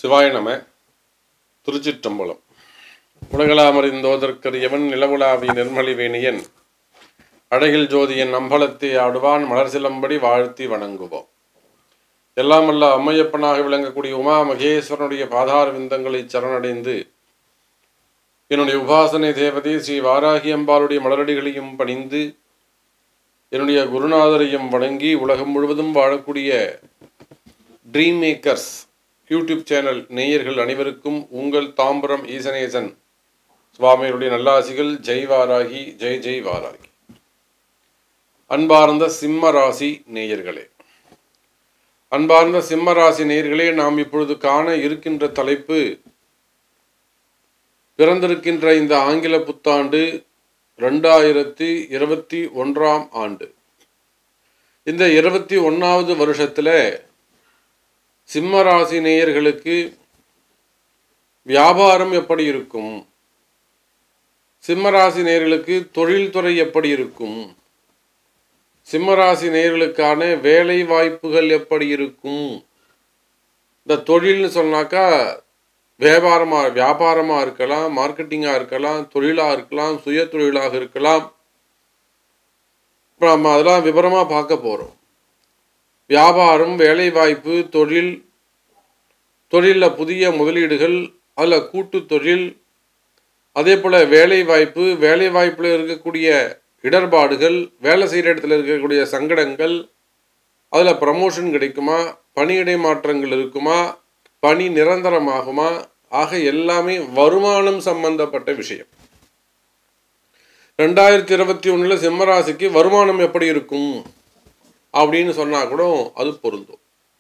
சிவாய நம திருச்சிற்றம்பலம் உலகளாமறிந்தோதற்கரியவன் நிலவுலாவி நிர்மலிவேணியன் அழகில் ஜோதியன் அம்பலத்தை ஆடுவான் மலர் சிலம்படி வாழ்த்தி வணங்குவோம் எல்லாம் அல்ல அம்மையப்பனாக விளங்கக்கூடிய உமா மகேஸ்வரனுடைய பாதார விந்தங்களை சரணடைந்து என்னுடைய உபாசனை தேவதை ஸ்ரீ வாராகி அம்பாளுடைய மலரடிகளையும் பணிந்து என்னுடைய குருநாதரையும் வணங்கி உலகம் முழுவதும் வாழக்கூடிய ட்ரீம் மேக்கர்ஸ் யூடியூப் சேனல் நேயர்கள் அனைவருக்கும் உங்கள் தாம்பரம் ஈசனேசன் சுவாமியுடைய நல்லாசிகள் ஜெய் வாராகி ஜெய் ஜெய் வாராகி அன்பார்ந்த சிம்ம ராசி நேயர்களே அன்பார்ந்த சிம்ம ராசி நேயர்களே நாம் இப்பொழுது காண இருக்கின்ற தலைப்பு பிறந்திருக்கின்ற இந்த ஆங்கில புத்தாண்டு ரெண்டாயிரத்தி இருபத்தி ஒன்றாம் ஆண்டு இந்த இருபத்தி ஒன்றாவது வருஷத்தில் சிம்ம ராசி நேயர்களுக்கு வியாபாரம் எப்படி இருக்கும் சிம்மராசி நேயர்களுக்கு தொழில்துறை எப்படி இருக்கும் சிம்மராசி நேயர்களுக்கான வேலை வாய்ப்புகள் எப்படி இருக்கும் இந்த தொழில்னு சொன்னாக்கா வியாபாரமாக வியாபாரமாக இருக்கலாம் மார்க்கெட்டிங்காக இருக்கலாம் தொழிலாக இருக்கலாம் சுய தொழிலாக இருக்கலாம் இப்போ நம்ம அதெல்லாம் விவரமாக பார்க்க போகிறோம் வியாபாரம் வேலைவாய்ப்பு தொழில் தொழிலில் புதிய முதலீடுகள் அதில் கூட்டு தொழில் அதே போல் வேலைவாய்ப்பு வேலைவாய்ப்பில் இருக்கக்கூடிய இடர்பாடுகள் வேலை செய்கிற இடத்துல இருக்கக்கூடிய சங்கடங்கள் அதில் ப்ரமோஷன் கிடைக்குமா பணியிடை மாற்றங்கள் இருக்குமா பணி நிரந்தரமாகுமா ஆக எல்லாமே வருமானம் சம்பந்தப்பட்ட விஷயம் ரெண்டாயிரத்தி இருபத்தி ஒன்றில் சிம்மராசிக்கு வருமானம் எப்படி இருக்கும் அப்படின்னு சொன்னால் கூட அது பொருந்தும்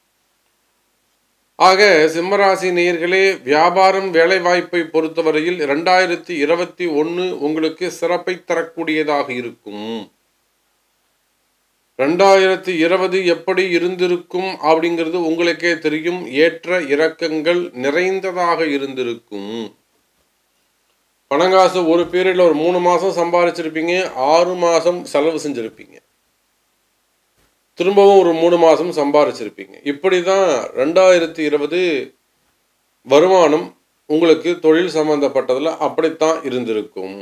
ஆக சிம்மராசி நேயர்களே வியாபாரம் வேலைவாய்ப்பை பொறுத்தவரையில் ரெண்டாயிரத்தி இருபத்தி ஒன்று உங்களுக்கு சிறப்பை தரக்கூடியதாக இருக்கும் ரெண்டாயிரத்தி இருபது எப்படி இருந்திருக்கும் அப்படிங்கிறது உங்களுக்கே தெரியும் ஏற்ற இறக்கங்கள் நிறைந்ததாக இருந்திருக்கும் பணங்காசு ஒரு பீரியடில் ஒரு மூணு மாதம் சம்பாதிச்சிருப்பீங்க ஆறு மாதம் செலவு செஞ்சுருப்பீங்க திரும்பவும் ஒரு மூணு மாதம் சம்பாதிச்சிருப்பீங்க இப்படி தான் ரெண்டாயிரத்தி இருபது வருமானம் உங்களுக்கு தொழில் சம்பந்தப்பட்டதில் அப்படித்தான் இருந்திருக்கும்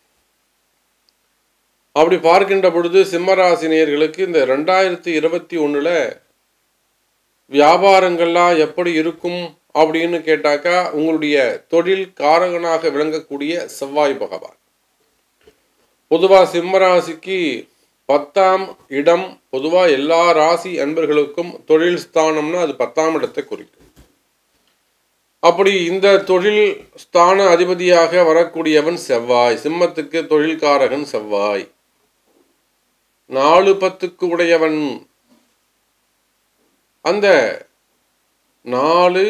அப்படி பார்க்கின்ற பொழுது சிம்மராசினியர்களுக்கு இந்த ரெண்டாயிரத்தி இருபத்தி ஒன்றில் வியாபாரங்கள்லாம் எப்படி இருக்கும் அப்படின்னு கேட்டாக்கா உங்களுடைய தொழில் காரகனாக விளங்கக்கூடிய செவ்வாய் பகவான் பொதுவாக சிம்மராசிக்கு பத்தாம் இடம் பொதுவாக எல்லா ராசி அன்பர்களுக்கும் தொழில் ஸ்தானம்னா அது பத்தாம் இடத்தை குறிக்கும் அப்படி இந்த தொழில் ஸ்தான அதிபதியாக வரக்கூடியவன் செவ்வாய் சிம்மத்துக்கு தொழில்காரகன் செவ்வாய் நாலு பத்துக்கு உடையவன் அந்த நாலு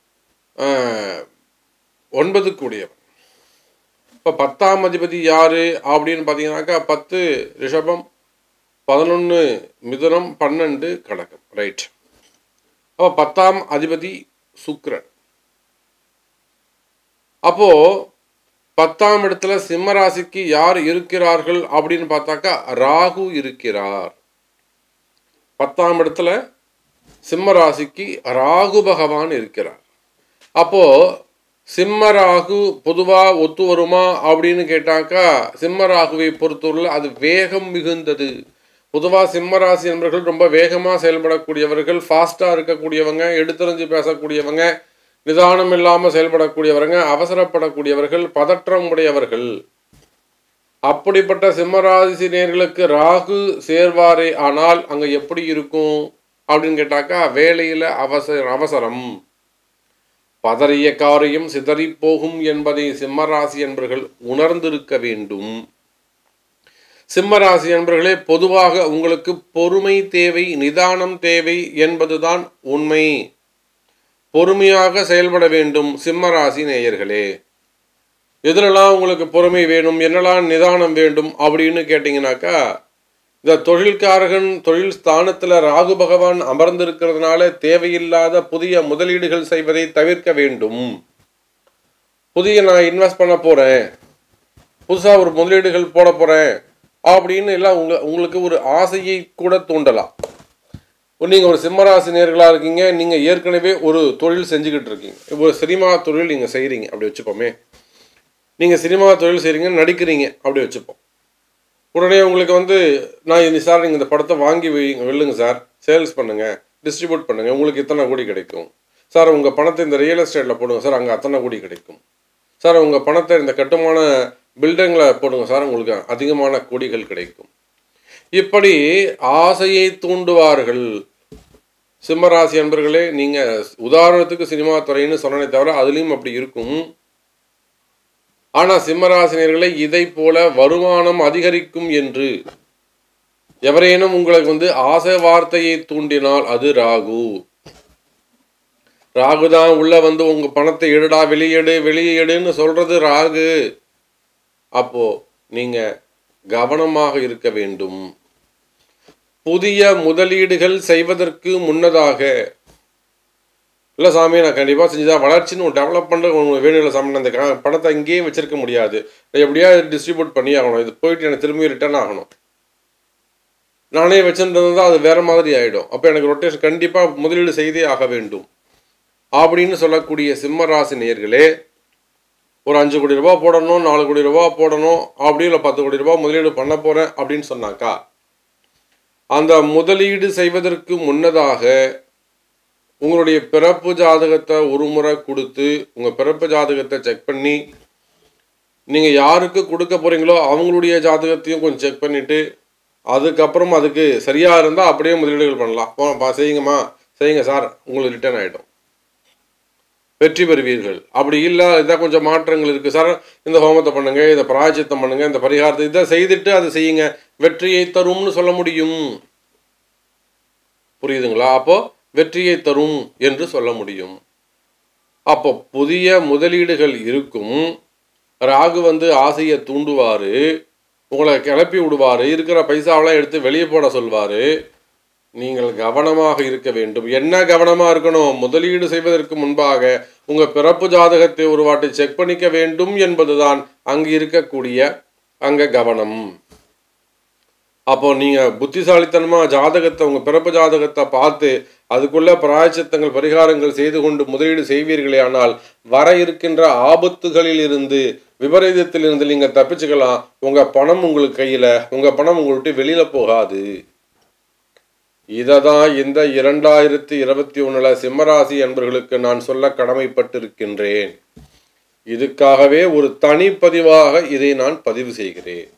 ஒன்பதுக்கு உடையவன் இப்போ பத்தாம் அதிபதி யாரு அப்படின்னு பார்த்தீங்கன்னாக்கா பத்து ரிஷபம் பதினொன்று மிதுனம் பன்னெண்டு கடகம் ரைட் அப்போ பத்தாம் அதிபதி சுக்ரன் அப்போ பத்தாம் இடத்துல சிம்மராசிக்கு யார் இருக்கிறார்கள் அப்படின்னு பார்த்தாக்கா ராகு இருக்கிறார் பத்தாம் இடத்துல சிம்ம ராசிக்கு ராகு பகவான் இருக்கிறார் அப்போ சிம்ம ராகு பொதுவாக ஒத்து வருமா அப்படின்னு கேட்டாக்கா சிம்ம ராகுவை பொறுத்தவரையில் அது வேகம் மிகுந்தது பொதுவாக சிம்ம ராசி நண்பர்கள் ரொம்ப வேகமாக செயல்படக்கூடியவர்கள் ஃபாஸ்ட்டாக இருக்கக்கூடியவங்க எடுத்தறிஞ்சு பேசக்கூடியவங்க நிதானம் இல்லாமல் செயல்படக்கூடியவங்க அவசரப்படக்கூடியவர்கள் பதற்றம் உடையவர்கள் அப்படிப்பட்ட சிம்மராசி நேர்களுக்கு ராகு சேர்வாரே ஆனால் அங்கே எப்படி இருக்கும் அப்படின்னு கேட்டாக்கா வேலையில் அவசர அவசரம் பதறிய காரியம் சிதறி போகும் என்பதை சிம்மராசி என்பர்கள் உணர்ந்திருக்க வேண்டும் சிம்மராசி என்பர்களே பொதுவாக உங்களுக்கு பொறுமை தேவை நிதானம் தேவை என்பதுதான் உண்மை பொறுமையாக செயல்பட வேண்டும் சிம்மராசி நேயர்களே எதுலலாம் உங்களுக்கு பொறுமை வேணும் என்னெல்லாம் நிதானம் வேண்டும் அப்படின்னு கேட்டிங்கனாக்கா இந்த தொழில்காரகன் தொழில் ஸ்தானத்தில் ராகு பகவான் அமர்ந்திருக்கிறதுனால தேவையில்லாத புதிய முதலீடுகள் செய்வதை தவிர்க்க வேண்டும் புதிய நான் இன்வெஸ்ட் பண்ண போகிறேன் புதுசாக ஒரு முதலீடுகள் போட போகிறேன் அப்படின்னு எல்லாம் உங்க உங்களுக்கு ஒரு ஆசையை கூட தூண்டலாம் நீங்கள் ஒரு சிம்மராசி நேர்களாக இருக்கீங்க நீங்கள் ஏற்கனவே ஒரு தொழில் செஞ்சுக்கிட்டு இருக்கீங்க இப்போ ஒரு சினிமா தொழில் நீங்கள் செய்கிறீங்க அப்படி வச்சுப்போமே நீங்கள் சினிமா தொழில் செய்கிறீங்க நடிக்கிறீங்க அப்படி வச்சுப்போம் உடனே உங்களுக்கு வந்து நான் இந்த சார் நீங்கள் இந்த படத்தை வாங்கி வைங்க வெல்லுங்க சார் சேல்ஸ் பண்ணுங்கள் டிஸ்ட்ரிபியூட் பண்ணுங்கள் உங்களுக்கு இத்தனை கோடி கிடைக்கும் சார் உங்கள் பணத்தை இந்த ரியல் எஸ்டேட்டில் போடுங்க சார் அங்கே அத்தனை கோடி கிடைக்கும் சார் உங்கள் பணத்தை இந்த கட்டுமான பில்டிங்கில் போடுங்க சார் உங்களுக்கு அதிகமான கோடிகள் கிடைக்கும் இப்படி ஆசையை தூண்டுவார்கள் சிம்மராசி அன்பர்களே நீங்கள் உதாரணத்துக்கு சினிமா துறைன்னு சொன்னனே தவிர அதுலேயும் அப்படி இருக்கும் ஆனால் சிம்மராசினியர்களை இதை போல வருமானம் அதிகரிக்கும் என்று எவரேனும் உங்களுக்கு வந்து ஆசை வார்த்தையை தூண்டினால் அது ராகு ராகு தான் உள்ள வந்து உங்க பணத்தை எடுடா வெளியெடு வெளியேடுன்னு சொல்றது ராகு அப்போ நீங்க கவனமாக இருக்க வேண்டும் புதிய முதலீடுகள் செய்வதற்கு முன்னதாக இல்லை சாமி நான் கண்டிப்பாக செஞ்சுதான் வளர்ச்சின்னு ஒரு டெவலப் பண்ணுற உங்களுக்கு வேணும் இல்லை சாமி நான் இந்த க- பணத்தை இங்கேயே வச்சிருக்க முடியாது நான் எப்படியா டிஸ்ட்ரிபியூட் பண்ணி ஆகணும் இது போயிட்டு எனக்கு திரும்பி ரிட்டர்ன் ஆகணும் நானே வச்சுருந்தா அது வேற மாதிரி ஆகிடும் அப்போ எனக்கு ரொட்டேஷன் கண்டிப்பாக முதலீடு செய்தே ஆக வேண்டும் அப்படின்னு சொல்லக்கூடிய சிம்ம ராசி நேயர்களே ஒரு அஞ்சு கோடி ரூபாய் போடணும் நாலு கோடி ரூபாய் போடணும் அப்படி இல்லை பத்து கோடி ரூபாய் முதலீடு பண்ண போகிறேன் அப்படின்னு சொன்னாக்கா அந்த முதலீடு செய்வதற்கு முன்னதாக உங்களுடைய பிறப்பு ஜாதகத்தை ஒரு முறை கொடுத்து உங்கள் பிறப்பு ஜாதகத்தை செக் பண்ணி நீங்கள் யாருக்கு கொடுக்க போகிறீங்களோ அவங்களுடைய ஜாதகத்தையும் கொஞ்சம் செக் பண்ணிவிட்டு அதுக்கப்புறம் அதுக்கு சரியாக இருந்தால் அப்படியே முதலீடுகள் பண்ணலாம் போ பா செய்யுங்கம்மா செய்யுங்க சார் உங்களுக்கு ரிட்டர்ன் ஆகிடும் வெற்றி பெறுவீர்கள் அப்படி இல்லை இதான் கொஞ்சம் மாற்றங்கள் இருக்குது சார் இந்த ஹோமத்தை பண்ணுங்க இந்த பிராயச்சித்தம் பண்ணுங்க இந்த பரிகாரத்தை இதை செய்துட்டு அதை செய்யுங்க வெற்றியை தரும்னு சொல்ல முடியும் புரியுதுங்களா அப்போ வெற்றியை தரும் என்று சொல்ல முடியும் அப்போ புதிய முதலீடுகள் இருக்கும் ராகு வந்து ஆசையை தூண்டுவார் உங்களை கிளப்பி விடுவார் இருக்கிற பைசாவெல்லாம் எடுத்து வெளியே போட சொல்வார் நீங்கள் கவனமாக இருக்க வேண்டும் என்ன கவனமாக இருக்கணும் முதலீடு செய்வதற்கு முன்பாக உங்கள் பிறப்பு ஜாதகத்தை ஒரு வாட்டி செக் பண்ணிக்க வேண்டும் என்பதுதான் அங்கு இருக்கக்கூடிய அங்க கவனம் அப்போ நீங்க புத்திசாலித்தனமா ஜாதகத்தை உங்க பிறப்பு ஜாதகத்தை பார்த்து அதுக்குள்ள பிராயச்சித்தங்கள் பரிகாரங்கள் செய்து கொண்டு முதலீடு செய்வீர்களே ஆனால் வர இருக்கின்ற ஆபத்துகளில் இருந்து விபரீதத்தில் இருந்து நீங்க தப்பிச்சுக்கலாம் உங்க பணம் உங்களுக்கு கையில உங்க பணம் உங்களை விட்டு வெளியில போகாது இதை தான் இந்த இரண்டாயிரத்தி இருபத்தி ஒண்ணுல சிம்மராசி என்பர்களுக்கு நான் சொல்ல கடமைப்பட்டிருக்கின்றேன் இதுக்காகவே ஒரு தனிப்பதிவாக இதை நான் பதிவு செய்கிறேன்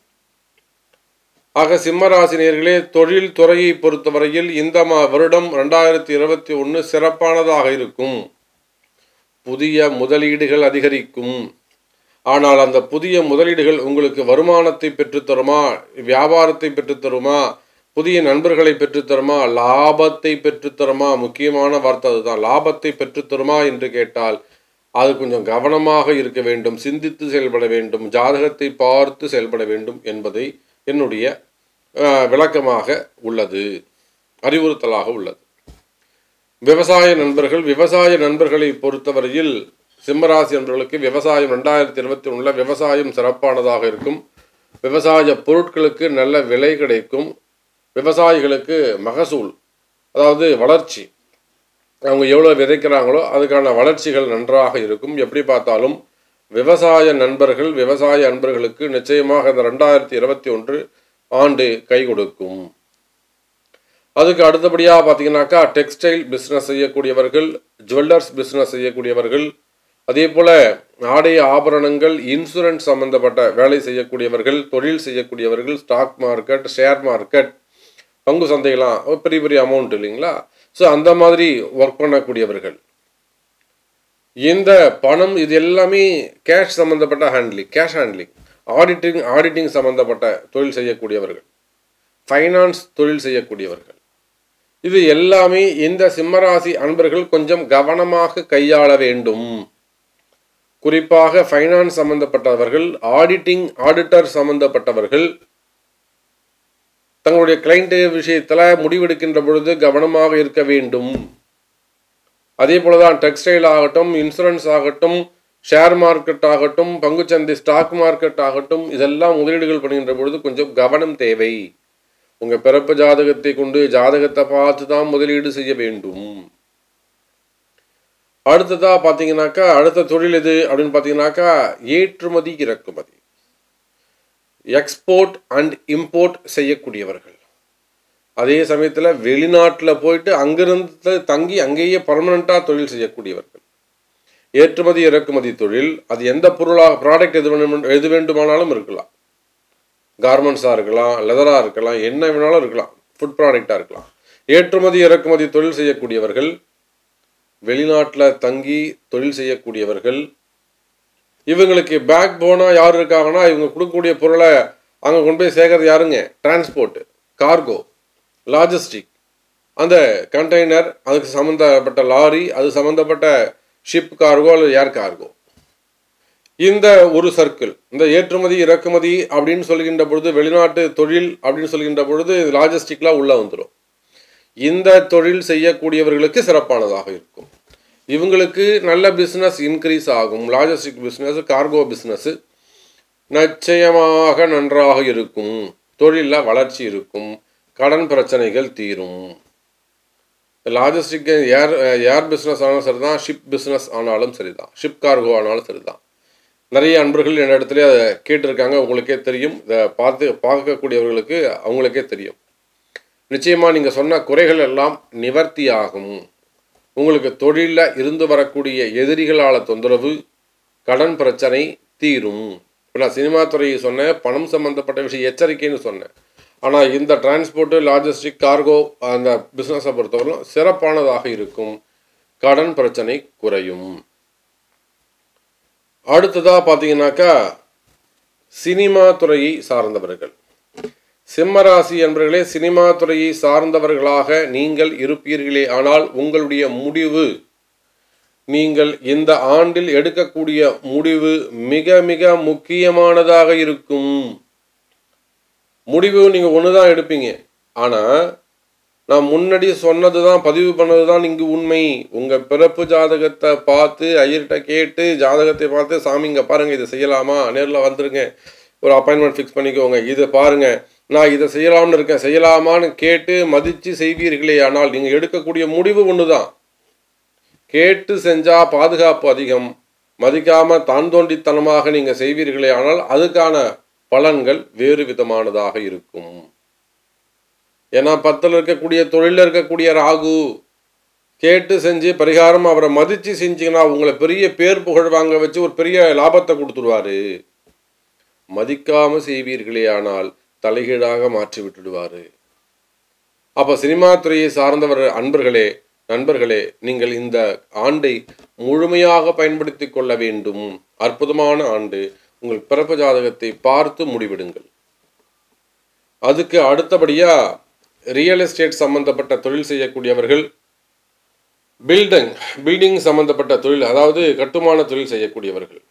ஆக சிம்மராசினியர்களே தொழில் துறையை பொறுத்தவரையில் இந்த மா வருடம் ரெண்டாயிரத்தி இருபத்தி ஒன்று சிறப்பானதாக இருக்கும் புதிய முதலீடுகள் அதிகரிக்கும் ஆனால் அந்த புதிய முதலீடுகள் உங்களுக்கு வருமானத்தை பெற்றுத்தருமா வியாபாரத்தை பெற்றுத்தருமா புதிய நண்பர்களை பெற்றுத்தருமா லாபத்தை பெற்றுத்தருமா முக்கியமான வார்த்தை அதுதான் லாபத்தை பெற்றுத்தருமா என்று கேட்டால் அது கொஞ்சம் கவனமாக இருக்க வேண்டும் சிந்தித்து செயல்பட வேண்டும் ஜாதகத்தை பார்த்து செயல்பட வேண்டும் என்பதை என்னுடைய அஹ், விளக்கமாக உள்ளது அறிவுறுத்தலாக உள்ளது விவசாய நண்பர்கள் விவசாய நண்பர்களை பொறுத்தவரையில் சிம்மராசி நண்பர்களுக்கு விவசாயம் ரெண்டாயிரத்தி இருபத்தி ஒன்றில் விவசாயம் சிறப்பானதாக இருக்கும் விவசாய பொருட்களுக்கு நல்ல விலை கிடைக்கும் விவசாயிகளுக்கு மகசூல் அதாவது வளர்ச்சி அவங்க எவ்வளோ விதைக்கிறாங்களோ அதுக்கான வளர்ச்சிகள் நன்றாக இருக்கும் எப்படி பார்த்தாலும் விவசாய நண்பர்கள் விவசாய அன்பர்களுக்கு நிச்சயமாக இந்த ரெண்டாயிரத்தி இருபத்தி ஒன்று ஆண்டு கை கொடுக்கும் அதுக்கு அடுத்தபடியாக பார்த்தீங்கன்னாக்கா டெக்ஸ்டைல் பிஸ்னஸ் செய்யக்கூடியவர்கள் ஜுவல்லர்ஸ் பிஸ்னஸ் செய்யக்கூடியவர்கள் அதே போல் ஆடை ஆபரணங்கள் இன்சூரன்ஸ் சம்பந்தப்பட்ட வேலை செய்யக்கூடியவர்கள் தொழில் செய்யக்கூடியவர்கள் ஸ்டாக் மார்க்கெட் ஷேர் மார்க்கெட் பங்கு சந்தைகளாம் ஒரு பெரிய பெரிய அமௌண்ட் இல்லைங்களா ஸோ அந்த மாதிரி ஒர்க் பண்ணக்கூடியவர்கள் இந்த பணம் இது எல்லாமே கேஷ் சம்மந்தப்பட்ட handling cash handling auditing auditing சம்மந்தப்பட்ட தொழில் செய்யக்கூடியவர்கள் ஃபைனான்ஸ் தொழில் செய்யக்கூடியவர்கள் இது எல்லாமே இந்த சிம்மராசி அன்பர்கள் கொஞ்சம் கவனமாக கையாள வேண்டும் குறிப்பாக ஃபைனான்ஸ் சம்பந்தப்பட்டவர்கள் ஆடிட்டிங் ஆடிட்டர் சம்பந்தப்பட்டவர்கள் தங்களுடைய கிளைண்ட் விஷயத்தில் முடிவெடுக்கின்ற பொழுது கவனமாக இருக்க வேண்டும் அதே போலதான் டெக்ஸ்டைல் ஆகட்டும் இன்சூரன்ஸ் ஆகட்டும் ஷேர் மார்க்கெட் ஆகட்டும் பங்குச்சந்தை ஸ்டாக் மார்க்கெட் ஆகட்டும் இதெல்லாம் முதலீடுகள் பண்ணுகின்ற பொழுது கொஞ்சம் கவனம் தேவை உங்கள் பிறப்பு ஜாதகத்தை கொண்டு ஜாதகத்தை பார்த்து தான் முதலீடு செய்ய வேண்டும் அடுத்ததா பார்த்தீங்கன்னாக்கா அடுத்த தொழில் எது அப்படின்னு பார்த்தீங்கன்னாக்கா ஏற்றுமதி இறக்குமதி எக்ஸ்போர்ட் அண்ட் இம்போர்ட் செய்யக்கூடியவர்கள் அதே சமயத்தில் வெளிநாட்டில் போயிட்டு அங்கிருந்து தங்கி அங்கேயே பர்மனண்ட்டாக தொழில் செய்யக்கூடியவர்கள் ஏற்றுமதி இறக்குமதி தொழில் அது எந்த பொருளாக ப்ராடக்ட் எது வேணும் எது வேண்டுமானாலும் இருக்கலாம் கார்மெண்ட்ஸாக இருக்கலாம் லெதராக இருக்கலாம் என்ன வேணாலும் இருக்கலாம் ஃபுட் ப்ராடக்டாக இருக்கலாம் ஏற்றுமதி இறக்குமதி தொழில் செய்யக்கூடியவர்கள் வெளிநாட்டில் தங்கி தொழில் செய்யக்கூடியவர்கள் இவங்களுக்கு பேக் போனாக யார் இருக்காங்கன்னா இவங்க கொடுக்கக்கூடிய பொருளை அங்கே கொண்டு போய் சேர்க்கறது யாருங்க டிரான்ஸ்போர்ட் கார்கோ லாஜிஸ்டிக் அந்த கண்டெய்னர் அதுக்கு சம்மந்தப்பட்ட லாரி அது சம்மந்தப்பட்ட ஷிப் கார்கோ அல்லது ஏர் கார்கோ இந்த ஒரு சர்க்கிள் இந்த ஏற்றுமதி இறக்குமதி அப்படின்னு சொல்கின்ற பொழுது வெளிநாட்டு தொழில் அப்படின்னு சொல்கின்ற பொழுது லாஜிஸ்டிக்லாம் உள்ளே வந்துடும் இந்த தொழில் செய்யக்கூடியவர்களுக்கு சிறப்பானதாக இருக்கும் இவங்களுக்கு நல்ல பிஸ்னஸ் இன்க்ரீஸ் ஆகும் லாஜிஸ்டிக் பிஸ்னஸ் கார்கோ பிஸ்னஸ் நிச்சயமாக நன்றாக இருக்கும் தொழிலில் வளர்ச்சி இருக்கும் கடன் பிரச்சனைகள் தீரும் லாஜிஸ்டிக் ஏர் ஏர் பிஸ்னஸ் ஆனாலும் சரிதான் ஷிப் பிஸ்னஸ் ஆனாலும் சரிதான் ஷிப் கார்கோ ஆனாலும் சரிதான் நிறைய அன்பர்கள் என் இடத்துல அதை கேட்டிருக்காங்க உங்களுக்கே தெரியும் இதை பார்த்து பார்க்கக்கூடியவர்களுக்கு அவங்களுக்கே தெரியும் நிச்சயமாக நீங்கள் சொன்ன குறைகள் எல்லாம் நிவர்த்தி ஆகும் உங்களுக்கு தொழிலில் இருந்து வரக்கூடிய எதிரிகளால் தொந்தரவு கடன் பிரச்சனை தீரும் இப்போ நான் சினிமா துறையை சொன்னேன் பணம் சம்மந்தப்பட்ட விஷயம் எச்சரிக்கைன்னு சொன்னேன் ஆனால் இந்த டிரான்ஸ்போர்ட்டு லாஜிஸ்டிக் கார்கோ அந்த பிஸ்னஸை பொறுத்தவரைக்கும் சிறப்பானதாக இருக்கும் கடன் பிரச்சனை குறையும் அடுத்ததாக பார்த்தீங்கன்னாக்கா சினிமா துறையை சார்ந்தவர்கள் சிம்மராசி என்பவர்களே சினிமா துறையை சார்ந்தவர்களாக நீங்கள் இருப்பீர்களே ஆனால் உங்களுடைய முடிவு நீங்கள் இந்த ஆண்டில் எடுக்கக்கூடிய முடிவு மிக மிக முக்கியமானதாக இருக்கும் முடிவு நீங்கள் ஒன்று தான் எடுப்பீங்க ஆனால் நான் முன்னாடி சொன்னது தான் பதிவு பண்ணது தான் இங்கு உண்மை உங்கள் பிறப்பு ஜாதகத்தை பார்த்து ஐயர்கிட்ட கேட்டு ஜாதகத்தை பார்த்து சாமி இங்கே பாருங்கள் இதை செய்யலாமா நேரில் வந்துருங்க ஒரு அப்பாயின்மெண்ட் ஃபிக்ஸ் பண்ணிக்கோங்க இதை பாருங்கள் நான் இதை செய்யலாம்னு இருக்கேன் செய்யலாமான்னு கேட்டு மதித்து செய்வீர்களே ஆனால் நீங்கள் எடுக்கக்கூடிய முடிவு ஒன்று தான் கேட்டு செஞ்சால் பாதுகாப்பு அதிகம் மதிக்காமல் தான் தோண்டித்தனமாக நீங்கள் செய்வீர்களே ஆனால் அதுக்கான பலன்கள் வேறு விதமானதாக இருக்கும் ஏன்னா பத்தில் இருக்கக்கூடிய தொழிலில் இருக்கக்கூடிய ராகு கேட்டு செஞ்சு பரிகாரம் அவரை மதித்து செஞ்சீங்கன்னா உங்களை பெரிய பேர் புகழ் வாங்க வச்சு ஒரு பெரிய லாபத்தை கொடுத்துருவாரு மதிக்காமல் செய்வீர்களே ஆனால் தலைகீழாக மாற்றி விட்டுடுவார் அப்போ சினிமா துறையை சார்ந்தவர் அன்பர்களே நண்பர்களே நீங்கள் இந்த ஆண்டை முழுமையாக பயன்படுத்தி கொள்ள வேண்டும் அற்புதமான ஆண்டு உங்கள் பிறப்பு ஜாதகத்தை பார்த்து முடிவிடுங்கள் அதுக்கு அடுத்தபடியாக ரியல் எஸ்டேட் சம்பந்தப்பட்ட தொழில் செய்யக்கூடியவர்கள் பில்டிங் பில்டிங் சம்பந்தப்பட்ட தொழில் அதாவது கட்டுமான தொழில் செய்யக்கூடியவர்கள்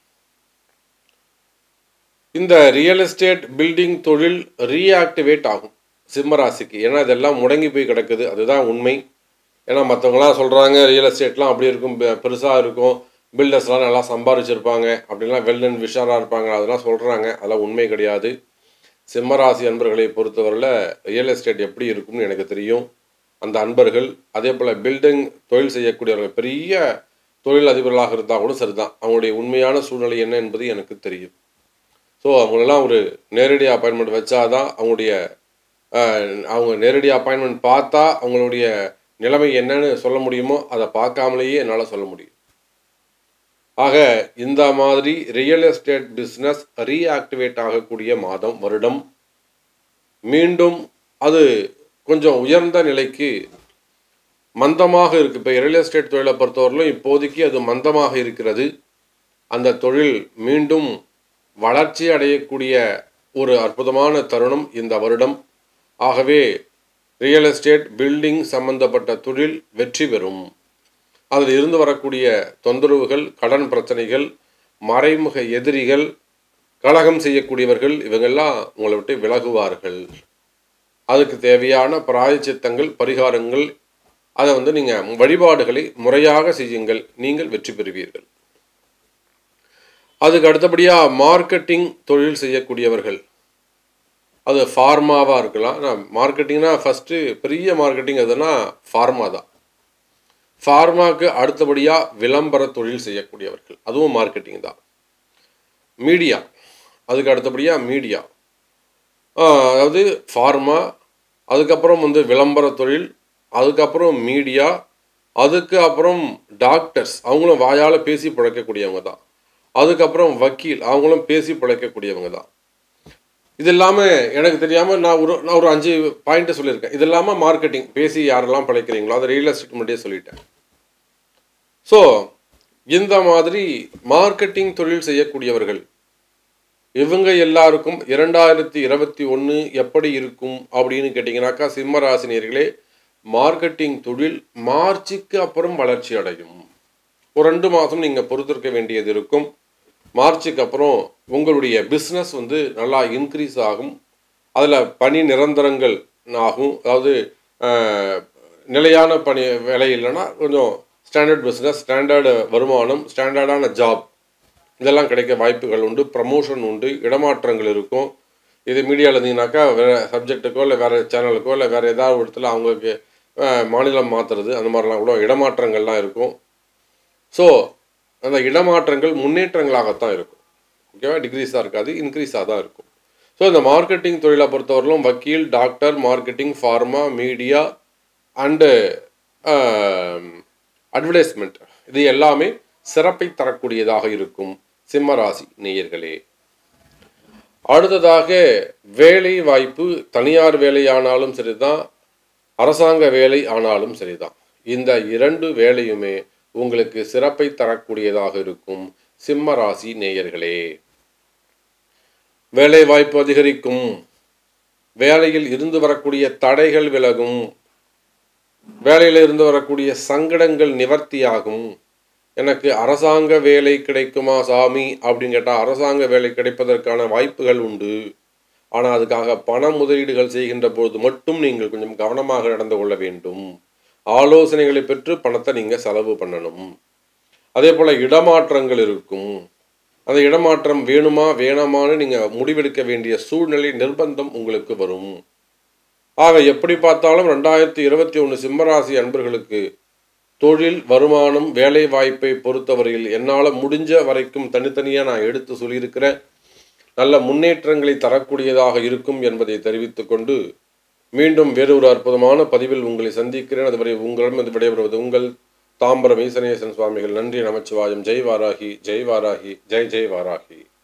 இந்த ரியல் எஸ்டேட் பில்டிங் தொழில் ரீஆக்டிவேட் ஆகும் சிம்மராசிக்கு ஏன்னா இதெல்லாம் முடங்கி போய் கிடக்குது அதுதான் உண்மை ஏன்னா மற்றவங்களாம் சொல்கிறாங்க ரியல் எஸ்டேட்லாம் அப்படி இருக்கும் பெருசாக இருக்கும் பில்டர்ஸ்லாம் நல்லா சம்பாரிச்சிருப்பாங்க அப்படின்லாம் வெல் அண்ட் விஷாராக இருப்பாங்க அதெல்லாம் சொல்கிறாங்க அதெல்லாம் உண்மை கிடையாது சிம்மராசி அன்பர்களை பொறுத்தவரையில் ரியல் எஸ்டேட் எப்படி இருக்கும்னு எனக்கு தெரியும் அந்த அன்பர்கள் அதே போல் பில்டிங் தொழில் செய்யக்கூடியவர்கள் பெரிய தொழில் அதிபர்களாக இருந்தால் கூட சரிதான் அவங்களுடைய உண்மையான சூழ்நிலை என்ன என்பது எனக்கு தெரியும் ஸோ அவங்களெல்லாம் ஒரு நேரடி அப்பாயின்மெண்ட் வச்சாதான் அவங்களுடைய அவங்க நேரடி அப்பாயின்மெண்ட் பார்த்தா அவங்களுடைய நிலைமை என்னன்னு சொல்ல முடியுமோ அதை பார்க்காமலேயே என்னால் சொல்ல முடியும் ஆக இந்த மாதிரி ரியல் எஸ்டேட் பிஸ்னஸ் ரீஆக்டிவேட் ஆகக்கூடிய மாதம் வருடம் மீண்டும் அது கொஞ்சம் உயர்ந்த நிலைக்கு மந்தமாக இருக்குது இப்போ ரியல் எஸ்டேட் தொழிலை பொறுத்தவரையிலும் இப்போதைக்கு அது மந்தமாக இருக்கிறது அந்த தொழில் மீண்டும் வளர்ச்சி அடையக்கூடிய ஒரு அற்புதமான தருணம் இந்த வருடம் ஆகவே ரியல் எஸ்டேட் பில்டிங் சம்பந்தப்பட்ட தொழில் வெற்றி பெறும் அதில் இருந்து வரக்கூடிய தொந்தரவுகள் கடன் பிரச்சனைகள் மறைமுக எதிரிகள் கலகம் செய்யக்கூடியவர்கள் இவங்கெல்லாம் உங்களை விட்டு விலகுவார்கள் அதுக்கு தேவையான பிராயச்சித்தங்கள் பரிகாரங்கள் அதை வந்து நீங்கள் வழிபாடுகளை முறையாக செய்யுங்கள் நீங்கள் வெற்றி பெறுவீர்கள் அதுக்கு அடுத்தபடியாக மார்க்கெட்டிங் தொழில் செய்யக்கூடியவர்கள் அது ஃபார்மாவாக இருக்கலாம் நான் மார்க்கெட்டிங்னா ஃபஸ்ட்டு பெரிய மார்க்கெட்டிங் எதுனா ஃபார்மா தான் ஃபார்மாவுக்கு அடுத்தபடியாக விளம்பர தொழில் செய்யக்கூடியவர்கள் அதுவும் மார்க்கெட்டிங் தான் மீடியா அதுக்கு அடுத்தபடியாக மீடியா அதாவது ஃபார்மா அதுக்கப்புறம் வந்து விளம்பர தொழில் அதுக்கப்புறம் மீடியா அதுக்கு அப்புறம் டாக்டர்ஸ் அவங்களும் வாயால் பேசி பிழைக்கக்கூடியவங்க தான் அதுக்கப்புறம் வக்கீல் அவங்களும் பேசி பிழைக்கக்கூடியவங்க தான் இது இல்லாமல் எனக்கு தெரியாமல் நான் ஒரு நான் ஒரு அஞ்சு பாயிண்ட்டை சொல்லியிருக்கேன் இது இல்லாமல் மார்க்கெட்டிங் பேசி யாரெல்லாம் பிழைக்கிறீங்களோ அதை ரியல் எஸ்டேட் முன்னாடியே சொல்லிட்டேன் ஸோ இந்த மாதிரி மார்க்கெட்டிங் தொழில் செய்யக்கூடியவர்கள் இவங்க எல்லாருக்கும் இரண்டாயிரத்தி இருபத்தி ஒன்று எப்படி இருக்கும் அப்படின்னு கேட்டிங்கனாக்கா சிம்ம ராசினியர்களே மார்க்கெட்டிங் தொழில் மார்ச்சுக்கு அப்புறம் வளர்ச்சி அடையும் ஒரு ரெண்டு மாதம் நீங்கள் பொறுத்திருக்க வேண்டியது இருக்கும் மார்ச்சுக்கு அப்புறம் உங்களுடைய பிஸ்னஸ் வந்து நல்லா இன்க்ரீஸ் ஆகும் அதில் பணி நிரந்தரங்கள் ஆகும் அதாவது நிலையான பணி வேலை இல்லைன்னா கொஞ்சம் ஸ்டாண்டர்ட் பிஸ்னஸ் ஸ்டாண்டர்டு வருமானம் ஸ்டாண்டர்டான ஜாப் இதெல்லாம் கிடைக்க வாய்ப்புகள் உண்டு ப்ரமோஷன் உண்டு இடமாற்றங்கள் இருக்கும் இது மீடியாவில் இருந்தீங்கன்னாக்கா வேறு சப்ஜெக்ட்டுக்கோ இல்லை வேறு சேனலுக்கோ இல்லை வேறு ஏதாவது ஒரு இடத்துல அவங்களுக்கு மாநிலம் மாற்றுறது அந்த மாதிரிலாம் கூட இடமாற்றங்கள்லாம் இருக்கும் ஸோ அந்த இடமாற்றங்கள் முன்னேற்றங்களாகத்தான் இருக்கும் ஓகேவா டிக்ரீஸாக இருக்காது இன்க்ரீஸாக தான் இருக்கும் ஸோ இந்த மார்க்கெட்டிங் தொழிலை பொறுத்தவரையிலும் வக்கீல் doctor marketing pharma media and advertisement இது எல்லாமே சிறப்பை தரக்கூடியதாக இருக்கும் சிம்மராசி நேயர்களே அடுத்ததாக வேலை வாய்ப்பு தனியார் வேலையானாலும் சரிதான் அரசாங்க வேலை ஆனாலும் சரிதான் இந்த இரண்டு வேலையுமே உங்களுக்கு சிறப்பை தரக்கூடியதாக இருக்கும் சிம்ம ராசி நேயர்களே வேலை வாய்ப்பு அதிகரிக்கும் வேலையில் இருந்து வரக்கூடிய தடைகள் விலகும் வேலையில் இருந்து வரக்கூடிய சங்கடங்கள் நிவர்த்தியாகும் எனக்கு அரசாங்க வேலை கிடைக்குமா சாமி அப்படின்னு கேட்டால் அரசாங்க வேலை கிடைப்பதற்கான வாய்ப்புகள் உண்டு ஆனால் அதுக்காக பண முதலீடுகள் செய்கின்ற பொழுது மட்டும் நீங்கள் கொஞ்சம் கவனமாக நடந்து கொள்ள வேண்டும் ஆலோசனைகளை பெற்று பணத்தை நீங்கள் செலவு பண்ணணும் அதே போல் இடமாற்றங்கள் இருக்கும் அந்த இடமாற்றம் வேணுமா வேணாமான்னு நீங்கள் முடிவெடுக்க வேண்டிய சூழ்நிலை நிர்பந்தம் உங்களுக்கு வரும் ஆக எப்படி பார்த்தாலும் ரெண்டாயிரத்தி இருபத்தி ஒன்று சிம்மராசி அன்பர்களுக்கு தொழில் வருமானம் வேலை வாய்ப்பை பொறுத்தவரையில் என்னால் முடிஞ்ச வரைக்கும் தனித்தனியாக நான் எடுத்து சொல்லியிருக்கிறேன் நல்ல முன்னேற்றங்களை தரக்கூடியதாக இருக்கும் என்பதை தெரிவித்துக் கொண்டு மீண்டும் வேறொரு அற்புதமான பதிவில் உங்களை சந்திக்கிறேன் அதுவரை உங்களிடம் விடைபெறுவது உங்கள் தாம்பரம் ஈசனேசன் சுவாமிகள் நன்றி நமச்சிவாயம் ஜெய் வாராகி ஜெய் வாராகி ஜெய் ஜெய் வாராகி